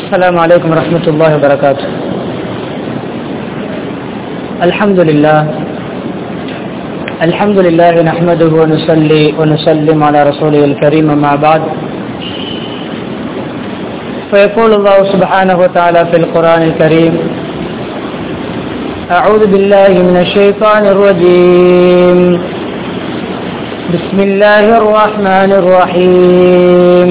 السلام عليكم ورحمة الله وبركاته الحمد لله الحمد لله نحمده ونصلي ونسلم على رسوله الكريم أما بعد فيقول الله سبحانه وتعالى في القرآن الكريم أعوذ بالله من الشيطان الرجيم بسم الله الرحمن الرحيم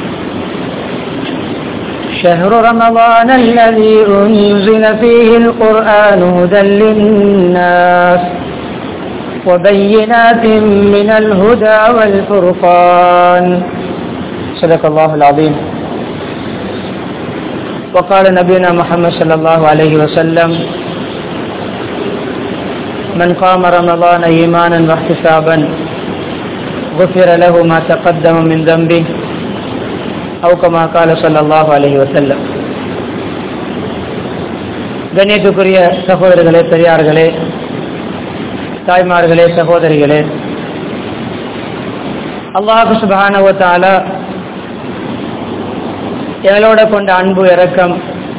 شهر رمضان الذي أنزل فيه القرآن هدى للناس وبينات من الهدى والفرقان صدق الله العظيم وقال نبينا محمد صلى الله عليه وسلم من قام رمضان إيمانا واحتسابا غفر له ما تقدم من ذنبه أو كما قال صلى الله عليه وسلم கண்ணியத்துக்குரிய சகோதரர்களே பெரியார்களே தாய்மார்களே சகோதரிகளே அல்லாஹு சுபானவத்தால எங்களோட கொண்ட அன்பு இறக்கம்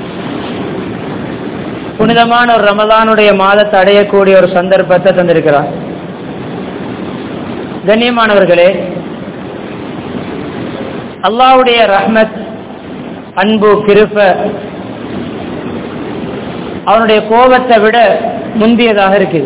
புனிதமான ஒரு ரமதானுடைய மாதத்தை அடையக்கூடிய ஒரு சந்தர்ப்பத்தை தந்திருக்கிறார் கண்ணியமானவர்களே அல்லாவுடைய ரஹ்மத் அன்பு கிருப்ப அவனுடைய கோபத்தை விட முந்தியதாக இருக்குது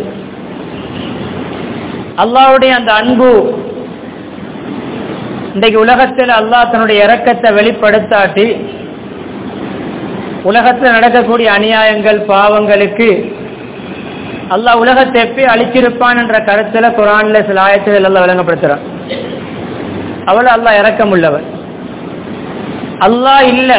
அல்லாவுடைய அந்த அன்பு இன்றைக்கு உலகத்தில் அல்லாஹ் தன்னுடைய இறக்கத்தை வெளிப்படுத்தாட்டி உலகத்தில் நடக்கக்கூடிய அநியாயங்கள் பாவங்களுக்கு அல்லாஹ் உலகத்தை எப்படி அழிச்சிருப்பான் என்ற கருத்துல குரான்ல சில ஆயத்துகள் எல்லாம் விளங்கப்படுத்துறான் அவள் அல்லாஹ் இறக்கம் உள்ளவர் அல்லாஹ் இல்ல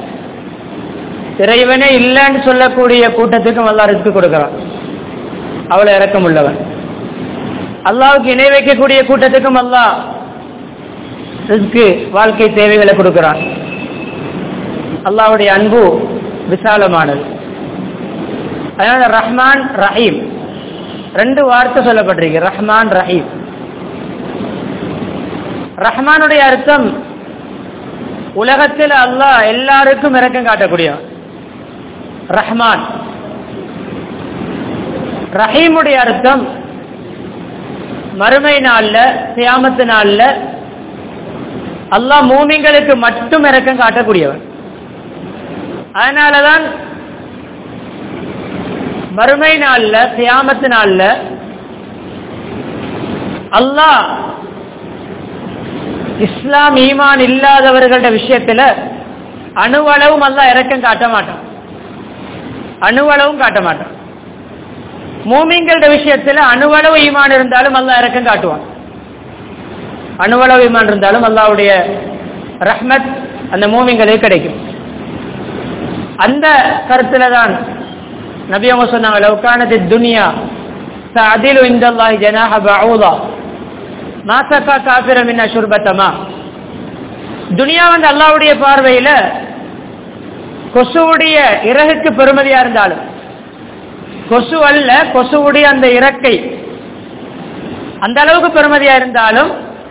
இறைவனே இல்லைன்னு சொல்லக்கூடிய கூட்டத்துக்கும் அல்லாஹ் ரிஸ்க் கொடுக்கிறான் அவளை இறக்கம் உள்ளவன் அல்லாவுக்கு இணை வைக்கக்கூடிய கூட்டத்துக்கும் அல்லாஹ் ரிஸ்க்கு வாழ்க்கை தேவைகளை கொடுக்கிறான் அல்லாவுடைய அன்பு விசாலமானது அதனால ரஹ்மான் ரஹீம் ரெண்டு வார்த்தை சொல்லப்பட்டிருக்கு ரஹ்மான் ரஹீம் ரஹ்மானுடைய அர்த்தம் உலகத்தில் அல்லாஹ் எல்லாருக்கும் இறக்கம் காட்டக்கூடியவன் ரஹ்மான் ரஹீமுடைய அர்த்தம் மறுமை நாள்ல சியாமத்து நாள்ல அல்லாஹ் மூமிங்களுக்கு மட்டும் இறக்கம் காட்டக்கூடியவன் அதனாலதான் மறுமை நாள்ல சியாமத்து நாள்ல அல்லாஹ் இஸ்லாம் ஈமான் இல்லாதவர்களோட விஷயத்துல அணுவளவும் அல்ல இறக்கம் காட்ட மாட்டான் அணுவளவும் காட்ட மாட்டான் மூமிங்களோட விஷயத்துல அணுவளவு ஈமான் இருந்தாலும் அல்ல இறக்கம் காட்டுவான் அணுவளவு ஈமான் இருந்தாலும் அல்லாவுடைய ரஹ்மத் அந்த மூமிங்களுக்கு கிடைக்கும் அந்த கருத்துல தான் நபி அவங்க சொன்னாங்க லவ்கானது துனியா அதிலு இந்த ஜனாஹ பவுதா மாசக்கா காபிரம் என்ன சுர்பத்தமா துனியா வந்து அல்லாவுடைய பார்வையில கொசுவுடைய இறகுக்கு பெருமதியா இருந்தாலும் கொசு அல்ல கொசுவுடைய அந்த இறக்கை அந்த அளவுக்கு பெருமதியா இருந்தாலும்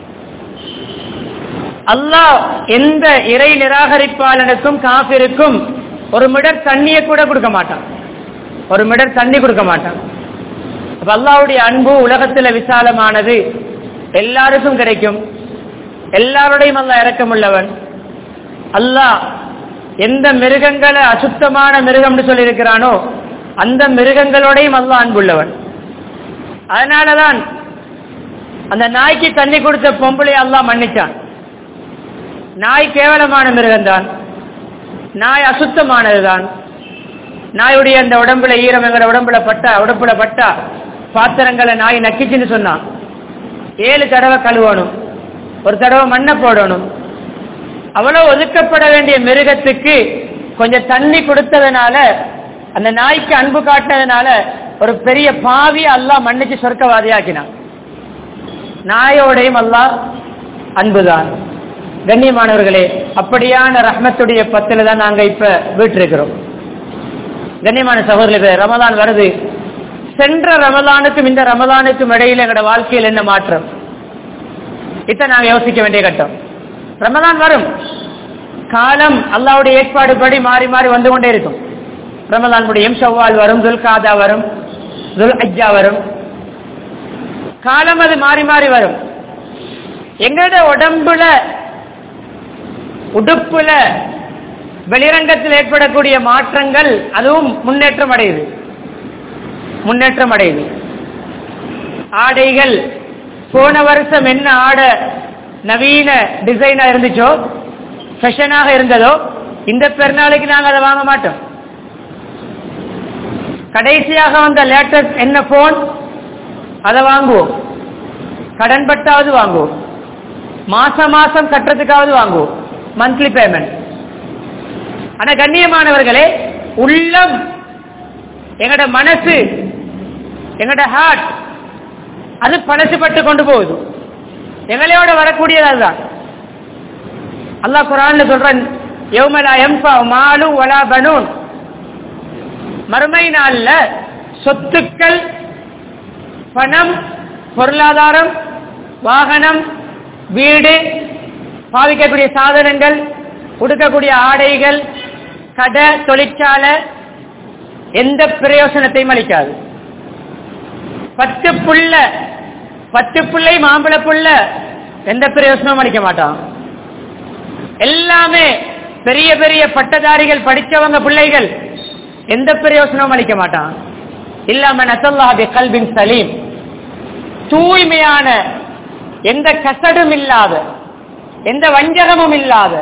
அல்லாஹ் எந்த இறை நிராகரிப்பாளனுக்கும் காபிருக்கும் ஒரு மிடர் தண்ணியை கூட கொடுக்க மாட்டான் ஒரு மிடர் தண்ணி கொடுக்க மாட்டான் அப்ப அல்லாவுடைய அன்பு உலகத்துல விசாலமானது எல்லாருக்கும் கிடைக்கும் எல்லாருடையும் அல்ல இறக்கமுள்ளவன் அல்லாஹ் எந்த மிருகங்களை அசுத்தமான மிருகம்னு சொல்லியிருக்கிறானோ அந்த மிருகங்களோடையும் அல்ல அன்புள்ளவன் அதனாலதான் அந்த நாய்க்கு தண்ணி கொடுத்த பொம்பளை அல்லாஹ் மன்னிச்சான் நாய் கேவலமான மிருகம்தான் நாய் அசுத்தமானதுதான் நாயுடைய அந்த உடம்புல ஈரம் எங்கட உடம்புல பட்டா உடம்புல பட்டா பாத்திரங்களை நாய் நக்கிச்சுன்னு சொன்னான் ஏழு தடவை கழுவணும் ஒரு தடவை மண்ணை போடணும் அவ்வளவு ஒதுக்கப்பட வேண்டிய மிருகத்துக்கு கொஞ்சம் தண்ணி கொடுத்ததுனால அந்த நாய்க்கு அன்பு காட்டினதுனால ஒரு பெரிய பாவி அல்லா மன்னிச்சு சொர்க்கவாதியாக்கினான் நாயோடையும் அல்லா அன்புதான் கண்ணியமானவர்களே அப்படியான ரஹ்மத்துடைய பத்துல தான் நாங்க இப்ப வீட்டிருக்கிறோம் கண்ணியமான சகோதரர்களே ரமதான் வருது சென்ற ரமலானுக்கும் இந்த ரமலானுக்கும் இடையில எங்களோட வாழ்க்கையில் என்ன மாற்றம் இதை நாங்க யோசிக்க வேண்டிய கட்டம் ரமதான் வரும் காலம் அல்லாவுடைய ஏற்பாடுபடி மாறி மாறி வந்து கொண்டே இருக்கும் ரமலான் முடியும் ஷவ்வால் வரும் துல்காதா வரும் துல் அஜ்ஜா வரும் காலம் அது மாறி மாறி வரும் எங்களோட உடம்புல உடுப்புல வெளிரங்கத்தில் ஏற்படக்கூடிய மாற்றங்கள் அதுவும் முன்னேற்றம் அடையுது முன்னேற்றம் அடையுது ஆடைகள் போன வருஷம் என்ன ஆடை நவீன டிசைனா இருந்துச்சோ ஃபேஷனாக இருந்ததோ இந்த பெருநாளைக்கு நாங்கள் அதை வாங்க மாட்டோம் கடைசியாக வந்த லேட்டஸ்ட் என்ன போன் அதை வாங்குவோம் கடன் பட்டாவது வாங்குவோம் மாசம் மாசம் கட்டுறதுக்காவது வாங்குவோம் மந்த்லி பேமெண்ட் ஆனா கண்ணியமானவர்களே உள்ளம் எங்கட மனசு எங்கட ஹார்ட் அது பழசுபட்டு கொண்டு போகுது எங்களையோட வரக்கூடியது அதுதான் அல்லாஹ் குரான்ல சொல்றான் யௌமலா எம்பா மாலு வலா பனூன் மறுமை நாள்ல சொத்துக்கள் பணம் பொருளாதாரம் வாகனம் வீடு பாவிக்கக்கூடிய சாதனங்கள் உடுக்கக்கூடிய ஆடைகள் கடை தொழிற்சாலை எந்த பிரயோசனத்தையும் அளிக்காது பத்து புள்ள பத்து பிள்ளை மாம்பழ புள்ள எந்த பிரயோசனமும் அளிக்க மாட்டான் எல்லாமே பெரிய பெரிய பட்டதாரிகள் படிச்சவங்க பிள்ளைகள் எந்த பிரயோசனமும் அளிக்க மாட்டான் இல்லாம நசல்லாஹி கல்பின் சலீம் தூய்மையான எந்த கசடும் இல்லாத எந்த வஞ்சகமும் இல்லாத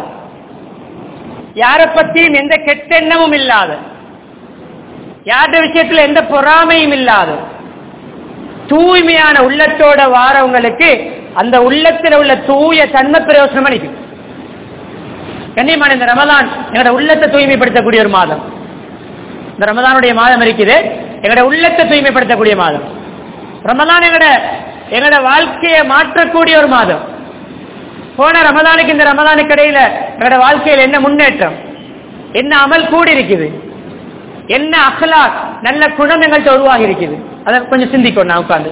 யாரை பத்தியும் எந்த கெட்டெண்ணமும் இல்லாத யாருடைய விஷயத்துல எந்த பொறாமையும் இல்லாத தூய்மையான உள்ளத்தோட வாரவங்களுக்கு அந்த உள்ளத்தில் உள்ள தூய தன்மை பிரயோசனம் அளிக்கும் கண்ணியமான இந்த ரமதான் எங்களோட உள்ளத்தை தூய்மைப்படுத்தக்கூடிய ஒரு மாதம் இந்த ரமதானுடைய மாதம் இருக்குது எங்களோட உள்ளத்தை தூய்மைப்படுத்தக்கூடிய மாதம் ரமதான் எங்கட எங்களோட வாழ்க்கையை மாற்றக்கூடிய ஒரு மாதம் போன ரமதானுக்கு இந்த ரமதானுக்கு இடையில எங்களோட வாழ்க்கையில் என்ன முன்னேற்றம் என்ன அமல் கூடி இருக்குது என்ன அகலாக் நல்ல குணம் எங்கள்கிட்ட உருவாகி இருக்குது அதை கொஞ்சம் சிந்திக்கும் நான் உட்கார்ந்து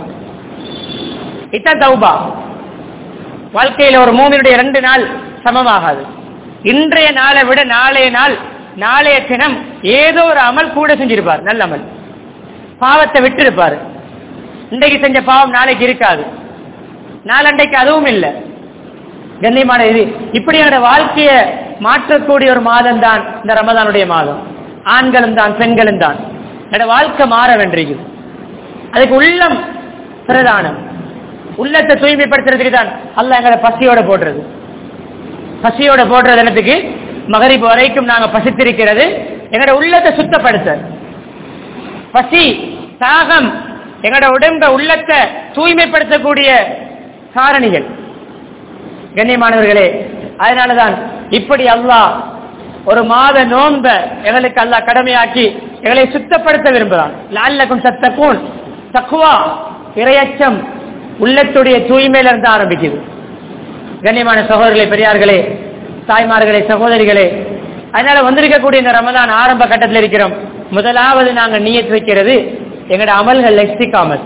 இதான் தௌபா வாழ்க்கையில ஒரு மூமினுடைய ரெண்டு நாள் சமமாகாது இன்றைய நாளை விட நாளைய நாள் நாளைய தினம் ஏதோ ஒரு அமல் கூட செஞ்சிருப்பார் நல்ல அமல் பாவத்தை விட்டு இருப்பாரு இன்றைக்கு செஞ்ச பாவம் நாளைக்கு இருக்காது நாளண்டைக்கு அதுவும் இல்லை கண்ணியமான இது இப்படி என்னோட வாழ்க்கையை மாற்றக்கூடிய ஒரு மாதம் தான் இந்த ரமதானுடைய மாதம் ஆண்களும் தான் பெண்களும் தான் என்னோட வாழ்க்கை மாற வென்றிருக்குது அதுக்கு உள்ளம் பிரதானம் உள்ளத்தை தூய்மைப்படுத்துறதுக்கு தான் அல்ல எங்களை பசியோட போடுறது பசியோட போடுறது என்னத்துக்கு மகரிப்பு வரைக்கும் நாங்க பசித்திருக்கிறது எங்களோட உள்ளத்தை சுத்தப்படுத்த பசி தாகம் எங்களோட உடம்ப உள்ளத்தை தூய்மைப்படுத்தக்கூடிய காரணிகள் கண்ணியமானவர்களே அதனாலதான் இப்படி அல்லாஹ் ஒரு மாத நோன்ப எங்களுக்கு அல்லாஹ் கடமையாக்கி எங்களை சுத்தப்படுத்த விரும்புகிறான் லால்லக்கும் சத்தக்கூன் தக்குவா இரையச்சம் உள்ளத்துடைய தூய்மையில இருந்து ஆரம்பிக்குது கண்ணியமான சகோதரர்களே பெரியார்களே தாய்மார்களே சகோதரிகளே அதனால வந்திருக்கக்கூடிய இந்த ரமதான் ஆரம்ப கட்டத்தில் இருக்கிறோம் முதலாவது நாங்க நியத் வைக்கிறது எங்களோட அமல்கள் எஸ்டிகாமத்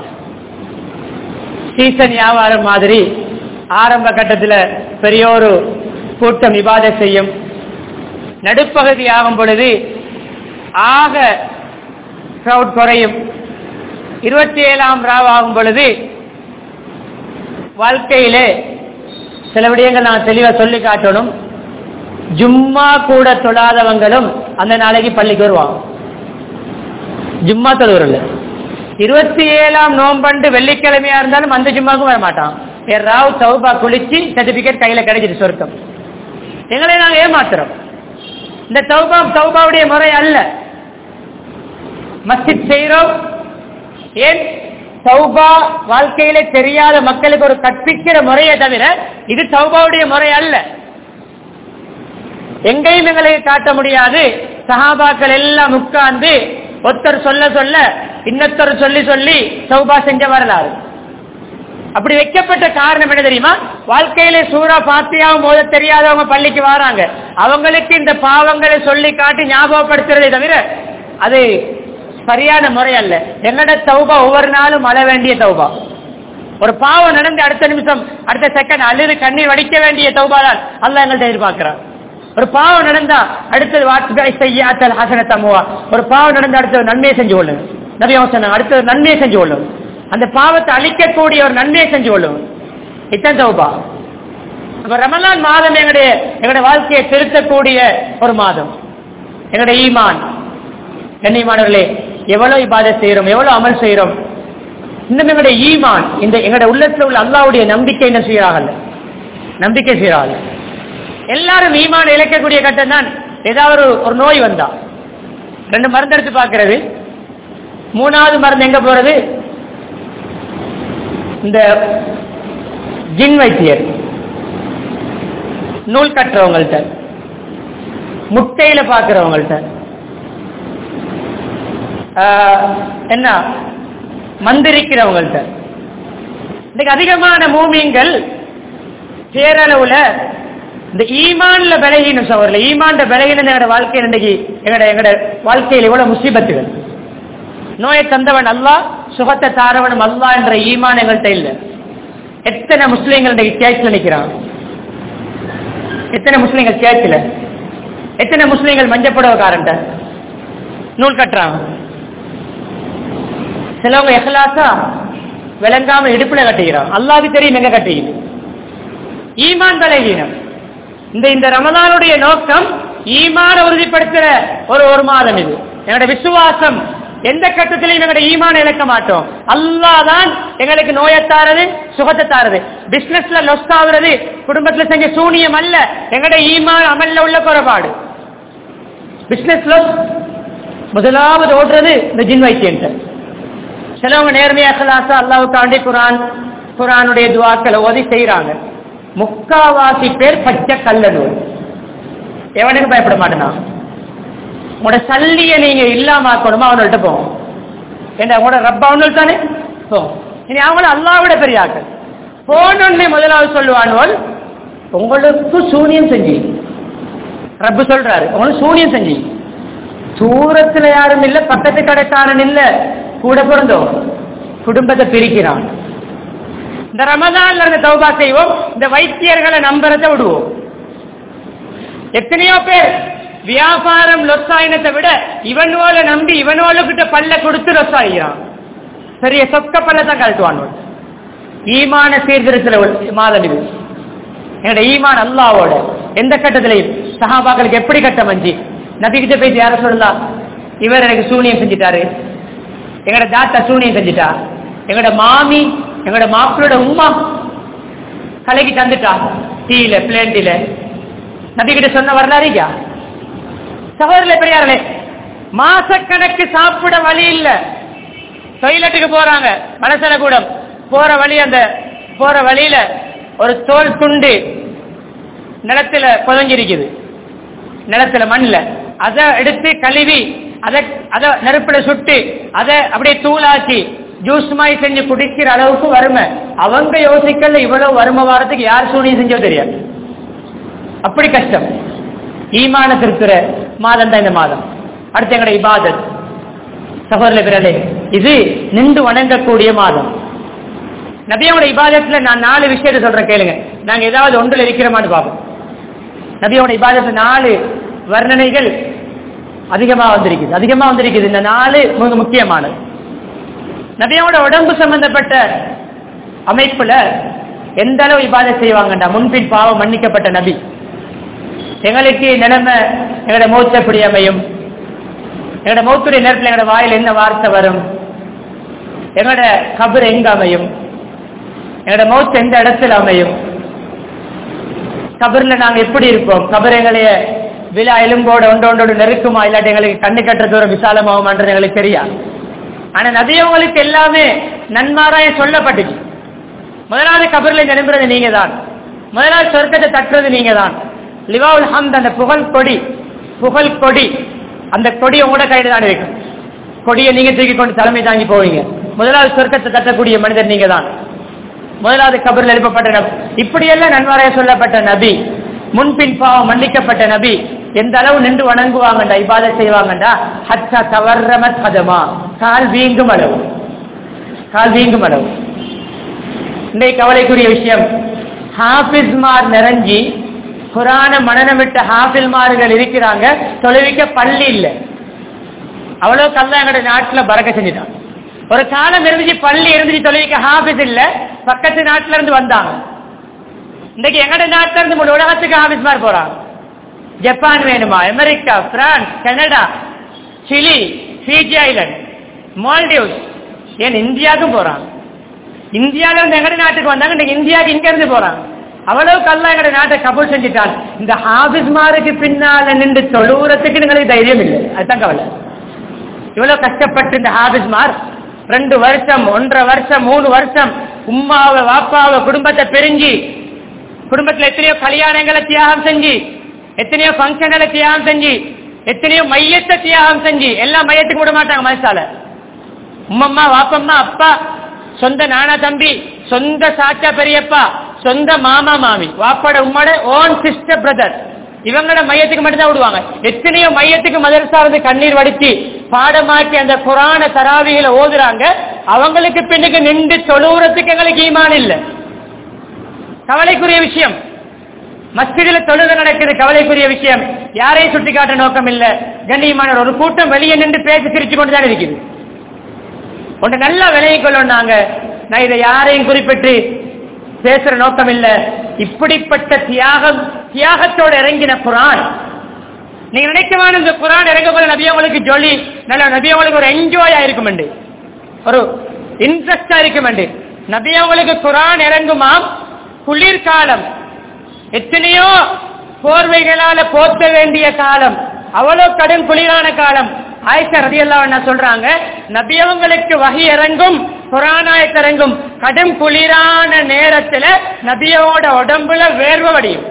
சீசன் வியாபாரம் மாதிரி ஆரம்ப கட்டத்தில் பெரிய ஒரு கூட்டம் விவாத செய்யும் நடுப்பகுதி ஆகும் பொழுது ஆக கிரௌட் குறையும் இருபத்தி ஏழாம் ராவ் ஆகும் பொழுது வாழ்க்கையிலே சில விடயங்கள் நான் தெளிவா சொல்லி காட்டணும் ஜும்மா கூட தொழாதவங்களும் அந்த நாளைக்கு பள்ளிக்கு வருவாங்க ஜும்மா தொழுவரில் இருபத்தி ஏழாம் நோம்பண்டு வெள்ளிக்கிழமையா இருந்தாலும் அந்த ஜும்மாவுக்கும் வர மாட்டான் ராவ் சௌபா குளிச்சு சர்டிபிகேட் கையில கிடைச்சிட்டு சொர்க்கம் எங்களை நாங்க ஏமாத்துறோம் இந்த தௌபா தௌபாவுடைய முறை அல்ல மஸ்ஜித் செய்கிறோம் ஏன் தௌபா வாழ்க்கையில தெரியாத மக்களுக்கு ஒரு கற்பிக்கிற முறையை தவிர இது தௌபாவுடைய முறை அல்ல எங்கேயும் எங்களுக்கு காட்ட முடியாது சஹாபாக்கள் எல்லாம் உட்கார்ந்து ஒருத்தர் சொல்ல சொல்ல இன்னொருத்தர் சொல்லி சொல்லி சௌபா செஞ்ச வரலாறு அப்படி வைக்கப்பட்ட காரணம் என்ன தெரியுமா வாழ்க்கையில சூறா பாத்தியாவும் போத தெரியாதவங்க பள்ளிக்கு வராங்க அவங்களுக்கு இந்த பாவங்களை சொல்லி காட்டி ஞாபகப்படுத்துறதை தவிர அது சரியான முறை அல்ல என்னோட தௌபா ஒவ்வொரு நாளும் அழ வேண்டிய தௌபா ஒரு பாவம் நடந்து அடுத்த நிமிஷம் அடுத்த செகண்ட் அழுது கண்ணீர் வடிக்க வேண்டிய தௌபா தான் அல்ல எங்கள்கிட்ட எதிர்பார்க்கிறான் ஒரு பாவம் நடந்தா அடுத்தது வாட்பை செய்யாத்தல் ஹசன தமுவா ஒரு பாவம் நடந்தா அடுத்தது நன்மையை செஞ்சு கொள்ளுங்க நபி அவங்க சொன்னாங்க அடுத்தது நன்மையை செஞ்சு கொள்ளும் அந்த பாவத்தை அழிக்கக்கூடிய ஒரு நன்மையை செஞ்சு கொள்ளும் இத்தன் தௌபா அப்ப ரமலான் மாதம் எங்களுடைய எங்களுடைய வாழ்க்கையை திருத்தக்கூடிய ஒரு மாதம் எங்களுடைய ஈமான் கண்ணியமானவர்களே எவ்வளவு இபாதத் செய்யறோம் எவ்வளவு அமல் செய்யறோம் இன்னும் எங்களுடைய ஈமான் இந்த எங்களுடைய உள்ளத்துல உள்ள அல்லாவுடைய நம்பிக்கை என்ன செய்யறாங்கல்ல நம்பிக்கை செய்யறாங்க எல்லாரும் ஈமான் இழக்கக்கூடிய கட்டம் தான் ஏதாவது ஒரு ஒரு நோய் வந்தா ரெண்டு மருந்து எடுத்து பார்க்கிறது மூணாவது மருந்து எங்க போறது இந்த ஜின் வைத்தியர் நூல் கட்டுறவங்கள்ட்ட முட்டையில பாக்குறவங்கள்ட்ட ஆஹ், என்ன மந்திரிக்கிறவங்கள்ட்ட இன்னைக்கு அதிகமான மூமியங்கள் பேரளவுல இந்த ஈமான்ல விலகின சவரில் ஈமான்ல விலகின எங்களோட வாழ்க்கையில் இன்னைக்கு எங்களோட எங்களோட வாழ்க்கையில் இவ்வளவு முசீபத்துகள் நோயை தந்தவன் அல்லா சுகத்தை தாரவனும் அல்லா என்ற ஈமான் எங்கள்கிட்ட இல்ல எத்தனை முஸ்லீம்கள் இன்னைக்கு சேர்ச்சில் நிக்கிறான் எத்தனை முஸ்லீம்கள் சேர்ச்சில் எத்தனை முஸ்லீம்கள் மஞ்சப்படவக்காரன்ட்ட நூல் கட்டுறாங்க சிலவங்க எஹ்லாசா விளங்காம இடுப்புல கட்டிக்கிறான் அல்லாவுக்கு தெரியும் எங்க கட்டிக்குது ஈமான் பலகீனம் இந்த இந்த ரமதானுடைய நோக்கம் ஈமான உறுதிப்படுத்துற ஒரு ஒரு மாதம் இது என்னோட விசுவாசம் எந்த கட்டத்திலையும் எங்களோட ஈமான இழக்க மாட்டோம் அல்லாஹ் தான் எங்களுக்கு நோயை தாரது சுகத்தை தாரது பிசினஸ்ல லொஸ் ஆகுறது குடும்பத்துல செஞ்ச சூனியம் அல்ல எங்களோட ஈமான் அமல்ல உள்ள குறைபாடு பிசினஸ் லொஸ் முதலாவது ஓடுறது இந்த ஜின் வைத்தியன்ட்ட சிலவங்க நேர்மையா கலாசா அல்லாவுக்காண்டி குரான் குரானுடைய துவாக்களை ஓதி செய்யறாங்க முக்காவாசி பேர் பச்சை கல்லனூர் எவனுக்கு பயப்பட மாட்டேனா உங்களோட சல்லிய நீங்க இல்லாம ஆக்கணுமா அவங்கள்ட்ட போவோம் ஏண்டா உங்களோட ரப்ப அவனுள் தானே போ இனி அவங்கள அல்லாவிட பெரிய ஆக்கள் போனோடனே முதலாவது சொல்லுவானுவல் உங்களுக்கு சூனியம் செஞ்சு ரப்பு சொல்றாரு உங்களுக்கு சூனியம் செஞ்சு தூரத்துல யாரும் இல்ல பக்கத்து கடைக்காரன் இல்ல கூட பிறந்தோம் குடும்பத்தை பிரிக்கிறான் இந்த ரமதான்ல இருந்து தௌபா செய்வோம் இந்த வைத்தியர்களை நம்புறதை விடுவோம் எத்தனையோ பேர் வியாபாரம் லொசாயினத்தை விட இவனோல நம்பி இவனோல கிட்ட பல்ல கொடுத்து லொசாகிறான் பெரிய சொக்க பல்லத்தான் கழட்டுவான் ஈமான சீர்திருத்தல ஒரு மாதம் இது என்னோட ஈமான் அல்லாவோட எந்த கட்டத்திலையும் சஹாபாக்களுக்கு எப்படி கட்டம் அஞ்சு நபிகிட்ட போய் யார சொல்லலாம் இவர் எனக்கு சூனியம் செஞ்சிட்டாரு எங்கட தாத்தா சூனியம் செஞ்சிட்டா எங்கட மாமி எங்கட மாப்பிளோட உமா கலைக்கு தந்துட்டா டீல பிளேண்டில நபிகிட்ட சொன்ன வரலாறீங்க சகோதரில் பெரியார்களே மாசக்கணக்கு சாப்பிட வழி இல்ல டொய்லெட்டுக்கு போறாங்க மனசல கூட போற வழி அந்த போற வழியில ஒரு தோல் துண்டு நிலத்துல புதஞ்சிருக்குது நிலத்துல மண்ணில் அதை எடுத்து கழுவி அதை அதை நெருப்புல சுட்டு அதை அப்படியே தூளாக்கி ஜூஸ் மாதிரி செஞ்சு குடிக்கிற அளவுக்கு வறுமை அவங்க யோசிக்கல இவ்வளவு வறுமை வாரத்துக்கு யார் சூனியம் செஞ்சோ தெரியாது அப்படி கஷ்டம் ஈமானத்து இருக்கிற மாதம் தான் இந்த மாதம் அடுத்து எங்களுடைய இபாதத் சகோதர பிறலே இது நின்று வணங்கக்கூடிய மாதம் நபியோட இபாதத்துல நான் நாலு விஷயத்தை சொல்றேன் கேளுங்க நாங்க ஏதாவது ஒன்றில் இருக்கிறோமான்னு பார்ப்போம் நபியோட இபாதத்துல நாலு வர்ணனைகள் அதிகமா வந்திருக்குது அதிகமா வந்திருக்குது இந்த நாலு மிக முக்கியமானது நபியோட உடம்பு சம்பந்தப்பட்ட அமைப்புல எந்த அளவு இபாதத் செய்வாங்கண்டா முன்பின் பாவம் மன்னிக்கப்பட்ட நபி எங்களுக்கு நிலைமை எங்களோட மௌத்த எப்படி அமையும் எங்களோட மௌத்துடைய நேரத்தில் எங்களோட வாயில் என்ன வார்த்தை வரும் எங்களோட கபர் எங்க அமையும் எங்களோட மௌத்து எந்த இடத்துல அமையும் கபர்ல நாங்க எப்படி இருப்போம் கபர் எங்களைய விழா எலும்போட ஒன்று ஒன்றோடு நெருக்குமா இல்லாட்டி எங்களுக்கு கண்ணு கட்டுற தூரம் விசாலமாகுமான்றது எங்களுக்கு தெரியாது ஆனா நபியவங்களுக்கு எல்லாமே நன்மாராய சொல்லப்பட்டுச்சு முதலாவது கபர்ல நிரம்புறது நீங்க தான் முதலாவது சொர்க்கத்தை தட்டுறது நீங்க தான் லிவாவுல் ஹம்த் அந்த புகழ் கொடி புகழ் கொடி அந்த கொடி உங்களோட கையில தான் இருக்கும் கொடியை நீங்க தூக்கி கொண்டு தலைமை தாங்கி போவீங்க முதலாவது சொர்க்கத்தை தட்டக்கூடிய மனிதர் நீங்க தான் முதலாவது கபரில் எழுப்பப்பட்ட நபி இப்படியெல்லாம் நன்மாராய சொல்லப்பட்ட நபி முன்பின் பாவம் மன்னிக்கப்பட்ட நபி எந்த அளவு நின்று வணங்குவாங்கண்டா இபாத செய்வாங்கண்டா ஹச்சா தவறமத் கதமா கால் வீங்கும் அளவு கால் வீங்கும் அளவு இன்றைக்கு கவலைக்குரிய விஷயம் ஹாபிஸ்மார் நிறைஞ்சி குரான மனநமிட்ட ஹாஃபில்மார்கள் இருக்கிறாங்க தொழுவிக்க பள்ளி இல்லை அவ்வளவு கல்லா எங்களுடைய நாட்டுல பறக்க செஞ்சுட்டான் ஒரு காலம் இருந்துச்சு பள்ளி இருந்துச்சு தொழுவிக்க ஹாஃபிஸ் இல்ல பக்கத்து நாட்டுல இருந்து வந்தாங்க இன்னைக்கு எங்கட நாட்டுல இருந்து முழு உலகத்துக்கு ஹாஃபிஸ் மாதிரி போறாங்க ஜப்பான் வேணுமா America France Canada Chile Fiji island Maldives ஏன் இந்தியாவுக்கும் போறாங்க இந்தியால இருந்து எங்கட நாட்டுக்கு வந்தாங்க இன்னைக்கு இந்தியாவுக்கு இங்க இருந்து போறாங்க அவ்வளவு கல்லா எங்கட நாட்டை கபூல் செஞ்சுட்டான் இந்த ஹாபிஸ்மாருக்கு பின்னால நின்று தொழுவுறதுக்கு எங்களுக்கு தைரியம் இல்லை அதுதான் கவலை இவ்வளவு கஷ்டப்பட்டு இந்த ஹாபிஸ்மார் ரெண்டு வருஷம் ஒன்றரை வருஷம் மூணு வருஷம் உம்மாவை வாப்பாவை குடும்பத்தை பிரிஞ்சு குடும்பத்துல எத்தனையோ கல்யாணங்களை தியாகம் செஞ்சு எத்தனையோ பங்கன்களை தியாகம் செஞ்சு எத்தனையோ மையத்தை தியாகம் செஞ்சு எல்லாம் மையத்துக்கு விட மாட்டாங்க மனசால உம்மம்மா வாப்பம்மா அப்பா சொந்த நானா தம்பி சொந்த சாச்சா பெரியப்பா சொந்த மாமா மாமி வாப்பாட உம்மாட ஓன் சிஸ்டர் பிரதர் இவங்களோட மையத்துக்கு மட்டும்தான் விடுவாங்க எத்தனையோ மையத்துக்கு மதரசா வந்து கண்ணீர் வடிச்சு பாடமாக்கி அந்த குரான தராவிகளை ஓதுறாங்க அவங்களுக்கு பின்னுக்கு நின்று தொழுவுறதுக்கு எங்களுக்கு ஈமான் இல்லை கவலைக்குரிய விஷயம் மஸ்ஜிதில தொழுகை நடக்குது கவலைக்குரிய விஷயம் யாரையும் சுட்டிக்காட்ட நோக்கம் இல்ல கண்ணியமான ஒரு கூட்டம் வெளியே நின்று பேசி சிரிச்சு கொண்டு தான் இருக்குது ஒன்று நல்லா விலகி கொள்ளணும் நாங்க நான் இதை யாரையும் குறிப்பிட்டு பேசுற நோக்கம் இல்ல இப்படிப்பட்ட தியாகம் தியாகத்தோட இறங்கின குரான் நீங்க நினைக்கமான இந்த குரான் இறங்க போல நபியவங்களுக்கு ஜொலி நல்ல நபியவங்களுக்கு ஒரு என்ஜாய் ஆயிருக்கும் ஒரு இன்ட்ரெஸ்டா இருக்கும் நபியவங்களுக்கு குரான் இறங்குமாம் குளிர்காலம் எத்தனையோ போர்வைகளால போத்த வேண்டிய காலம் அவ்வளவு கடும் குளிரான காலம் ஆயிஷா ரதி என்ன சொல்றாங்க நபியவங்களுக்கு வகை இறங்கும் புறானாயத்து இறங்கும் கடும் குளிரான நேரத்துல நபியோட உடம்புல வேர்வை வடியும்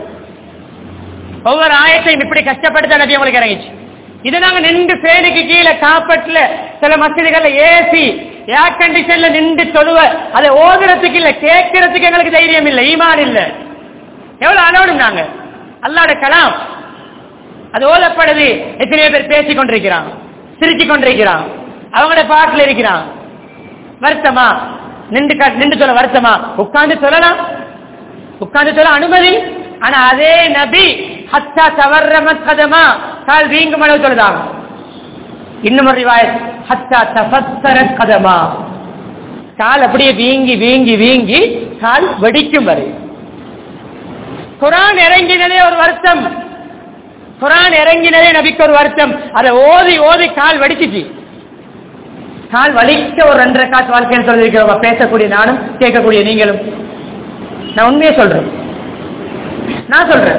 ஒவ்வொரு ஆயத்தையும் இப்படி கஷ்டப்பட்டு நபி உங்களுக்கு இறங்கிச்சு இது நாங்க நின்று பேனுக்கு கீழே காப்பட்ல சில மசிதிகள்ல ஏசி ஏர் கண்டிஷன்ல நின்று தொழுவ அதை ஓதுறதுக்கு இல்ல கேட்கறதுக்கு எங்களுக்கு தைரியம் இல்ல ஈமான் இல்ல எவ்வளவு அலோடும் நாங்க அல்லாட கலாம் அது ஓதப்படுது எத்தனையோ பேர் பேசிக் கொண்டிருக்கிறான் சிரிச்சு கொண்டிருக்கிறான் அவங்களோட பாட்டில் இருக்கிறான் வருத்தமா நின்று கா- நின்று சொல்ல வருத்தமா உட்கார்ந்து சொல்லலாம் உட்கார்ந்து சொல்ல அனுமதி ஆனா அதே நபி ஹத்தா தவறம கதமா கால் வீங்கும் அளவு சொல்லுதாங்க இன்னும் ஒரு ரிவாயத் ஹத்தா தபத்தர கதமா கால் அப்படியே வீங்கி வீங்கி வீங்கி கால் வெடிக்கும் வரை குரான் இறங்கினதே ஒரு வருத்தம் குரான் இறங்கினதே நபிக்கு ஒரு வருத்தம் அதை ஓதி ஓதி கால் வெடிச்சிச்சு கால் வலிக்க ஒரு ரெண்டரை காசு வாழ்க்கைன்னு சொல்லியிருக்கிறோம் பேசக்கூடிய நானும் கேட்கக்கூடிய நீங்களும் நான் உண்மையை சொல்றேன் நான் சொல்றேன்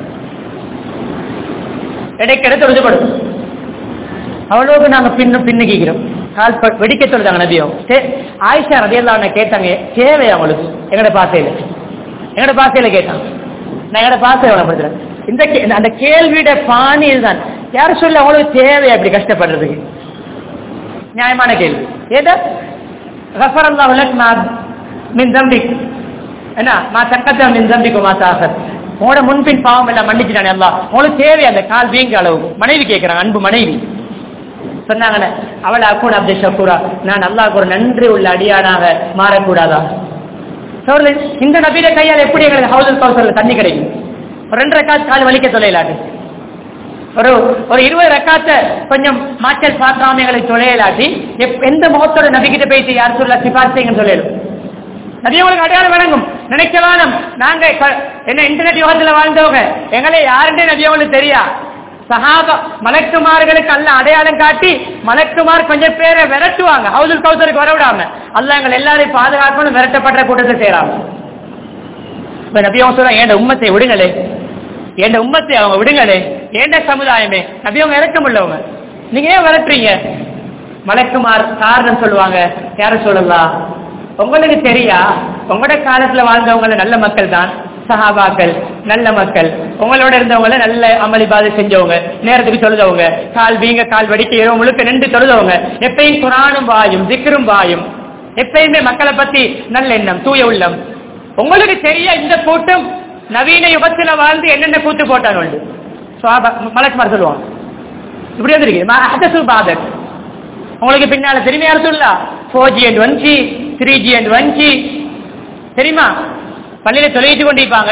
இடைக்கிட தொழுதுபடும் அவ்வளவுக்கு நாங்க பின்னும் பின்னுக்கிறோம் கால் ப- வெடிக்க சொல்லுதாங்க நபியும் சே- ஆயிஷா ரதியெல்லாம் கேட்டாங்க தேவை அவங்களுக்கு எங்கட பாசையில எங்கட பாசையில கேட்டாங்க நான் எங்கட பாசையை வளப்படுத்துறேன் இந்த கே- அந்த கேள்வியோட பாணி இதுதான் யார் சொல்ல அவங்களுக்கு தேவை அப்படி கஷ்டப்படுறதுக்கு நியாயமான கேள்வி ஏதா ரஃபர் அல்லாஹ் லக் மா மின் தம்பிக் என்ன மா தக்கத்த மின் தம்பிக்கு மா சாகத் உங்களோட முன்பின் பாவம் எல்லாம் மன்னிச்சுட்டானே அல்லாஹ் உங்களுக்கு தேவை அந்த கால் வீங்க அளவு மனைவி கேட்கிறாங்க அன்பு மனைவி சொன்னாங்கன்னு அவள் அக்கூட அப்து ஷக்கூரா நான் அல்லாஹ்க்கு ஒரு நன்றி உள்ள அடியானாக மாறக்கூடாதா சோழர்களே, இந்த நபியில கையால் எப்படி எங்களுக்கு ஹவுசல் கவுசல்ல தண்ணி கிடைக்கும் ஒரு ரெண்டு ரக்காத் கால் வலிக்க தொலைலாட்டு ஒரு ஒரு இருபது ரக்காத்த கொஞ்சம் மாற்றல் பார்க்காம எங்களை தொலையலாட்டி எப்- எந்த முகத்தோட நபிக்கிட்ட பேசி யார் சொல்ல சிபார்த்தைங்கன்னு சொல்லலும் நபி உங்களுக்கு அடையாளம் வழங்கும் நினைக்க வேணும் நாங்க இப்ப என்ன இன்டர்நெட் யுகத்துல வாழ்ந்தவங்க எங்களை யாருன்றே நபி உங்களுக்கு தெரியா சஹாபா மலக்குமார்களுக்கு அல்ல அடையாளம் காட்டி மலக்குமார் கொஞ்சம் பேரை விரட்டுவாங்க ஹவுதுல் கௌசருக்கு வர விடாம அல்ல எங்களை எல்லாரையும் பாதுகாக்கணும் விரட்டப்படுற கூட்டத்தை செய்யறாங்க இப்ப நபி அவங்க சொல்றாங்க ஏண்ட உம்மத்தை விடுங்களே ஏண்ட உம்மத்தை அவங்க விடுங்களே ஏண்ட சமுதாயமே நபி அவங்க இறக்கம் உள்ளவங்க நீங்க ஏன் விரட்டுறீங்க மலக்குமார் காரணம் சொல்லுவாங்க யார சொல்லலாம் உங்களுக்கு தெரியா உங்களோட காலத்துல வாழ்ந்தவங்க நல்ல மக்கள் தான் சஹாபாக்கள் நல்ல மக்கள் உங்களோட இருந்தவங்க நல்ல அமளிபாதை செஞ்சவங்க நேரத்துக்கு தொழுதவங்க கால் வீங்க கால் வெடிக்க இரவு முழுக்க நின்று தொழுதவங்க எப்பயும் குரானும் வாயும் திக்ரும் வாயும் எப்பயுமே மக்களை பத்தி நல்ல எண்ணம் தூய உள்ளம் உங்களுக்கு தெரிய இந்த கூட்டம் நவீன யுகத்துல வாழ்ந்து என்னென்ன கூத்து போட்டான் உண்டு மலக்குமார் சொல்லுவாங்க இப்படி வந்துருக்கு பாதக் உங்களுக்கு பின்னால திரும்பி யார் சொல்லா four G and one G three G and one G தெரியுமா பள்ளியில தொலைத்து கொண்டிருப்பாங்க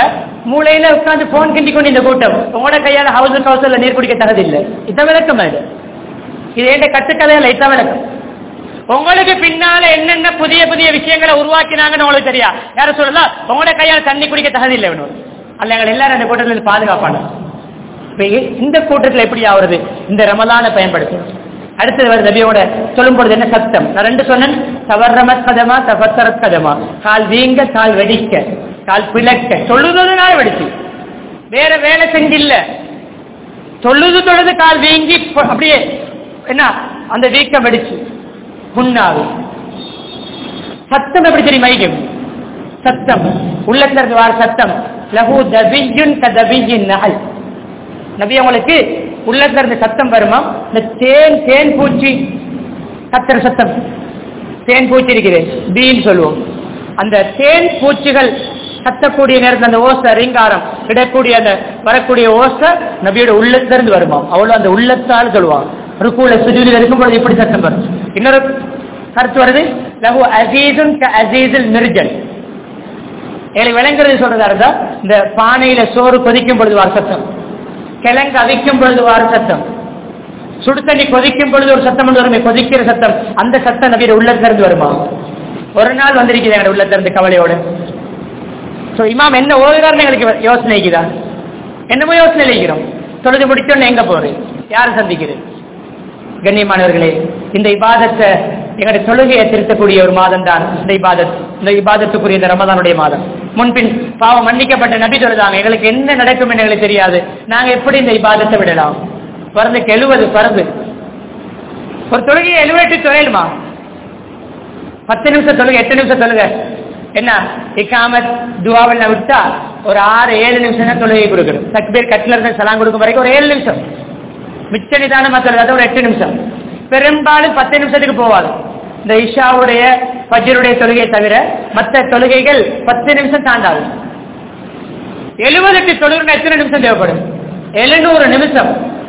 மூளையில உட்கார்ந்து போன் கிண்டி கொண்டு இந்த கூட்டம் உங்களோட கையால ஹவுஸ் ஹவுஸ்ல நீர் குடிக்க தகுதில்லை இதான் விளக்கம் அது இது என்ற கட்டுக்கதையில இதான் விளக்கம் உங்களுக்கு பின்னால என்னென்ன புதிய புதிய விஷயங்களை உருவாக்கினாங்கன்னு உங்களுக்கு தெரியா யார சொல்லலாம் உங்களோட கையால தண்ணி குடிக்க தகுதி இல்லை வேணும் அல்ல எங்களை எல்லாரும் இந்த கூட்டத்தில் பாதுகாப்பான இப்ப இ- இந்த கூட்டத்தில் எப்படி ஆகுறது இந்த ரமலான பயன்படுத்தும் அடுத்தது வருது நபியோட சொல்லும் பொழுது என்ன சத்தம் நான் ரெண்டு சொன்னேன் தவறமத் கதமா தபத்தரத் கதமா கால் வீங்க கால் வெடிக்க கால் பிளக்க சொல்லுறதுனால வெடிச்சு வேற வேலை செஞ்சில்ல தொழுது தொழுது கால் வீங்கி ப- அப்படியே என்ன அந்த வீக்கம் வெடிச்சு புண்ணாகும் சத்தம் எப்படி தெரியுமா ஐயம் சத்தம் உள்ளத்துல இருந்து வார சத்தம் லகு தபியுன் கதபியின் நகல் நபி அவங்களுக்கு உள்ளத்துல இருந்து சத்தம் வருமா இந்த தேன் தேன் பூச்சி கத்துற சத்தம் தேன் பூச்சி இருக்குது பீன்னு சொல்லுவோம் அந்த தேன் பூச்சிகள் கத்தக்கூடிய நேரத்தில் அந்த ஓசை ரீங்காரம் இடக்கூடிய அந்த வரக்கூடிய ஓசை நபியோட உள்ளத்துல இருந்து வருமா அவ்வளவு அந்த உள்ளத்தால் சொல்லுவாங்க ருக்கூல சுஜூதில் இருக்கும்போது எப்படி சத்தம் வரும் இன்னொரு கருத்து வருது லகு அசீதுன் க அசீதுல் மிர்ஜல் எனக்கு விளங்குறது சொல்றதா இருந்தா இந்த பானையில சோறு கொதிக்கும் பொழுது வார சத்தம் கிழங்கு அவிக்கும் பொழுது வார சத்தம் சுடு தண்ணி கொதிக்கும் பொழுது ஒரு சத்தம் ஒன்று வருமே கொதிக்கிற சத்தம் அந்த சத்தம் நபியோட உள்ளத்துல இருந்து வருமா ஒரு நாள் வந்திருக்குது எங்க உள்ளத்துல இருந்து கவலையோட சோ இமாம் என்ன ஓதுறாருன்னு எங்களுக்கு யோசனை இருக்குதா என்னமோ யோசனை இருக்கிறோம் தொழுது முடிச்சோன்னு எங்க போறது யாரை சந்திக்கிறது கண்ணியமானவர்களே இந்த இபாதத்தை எங்களுடைய தொழுகையை திருத்தக்கூடிய ஒரு மாதம் தான் இந்த இபாதத் இந்த இபாதத்துக்குரிய இந்த ரமதானுடைய மாதம் முன்பின் பாவம் மன்னிக்கப்பட்ட நபி சொல்லுதாங்க எங்களுக்கு என்ன நடக்கும் என்று எங்களுக்கு தெரியாது நாங்க எப்படி இந்த இபாதத்தை விடலாம் பிறந்துக்கு எழுவது பிறந்து ஒரு தொழுகையை எழுவெட்டு தொழிலுமா பத்து நிமிஷம் தொழுகை எட்டு நிமிஷம் தொழுகை என்ன இக்காமத் துவாவில் விட்டா ஒரு ஆறு ஏழு நிமிஷம் தான் தொழுகை கொடுக்கணும் தக்பீர் கட்டில இருந்து சலாம் கொடுக்கும் வரைக்கும் ஒரு ஏழு நிமிஷம் மிச்ச நிதானமா தொழுகை ஒரு எட்டு நிமிஷம் பெரும்பாலும் பத்து நிமிஷத்துக்கு போவாது இந்த இஷாவுடைய பஜ்ருடைய தொழுகையை தவிர மற்ற தொழுகைகள் பத்து நிமிஷம் தாண்டாது எழுபதுக்கு தொழுகை எத்தனை நிமிஷம் தேவைப்படும் எழுநூறு நிமிஷம்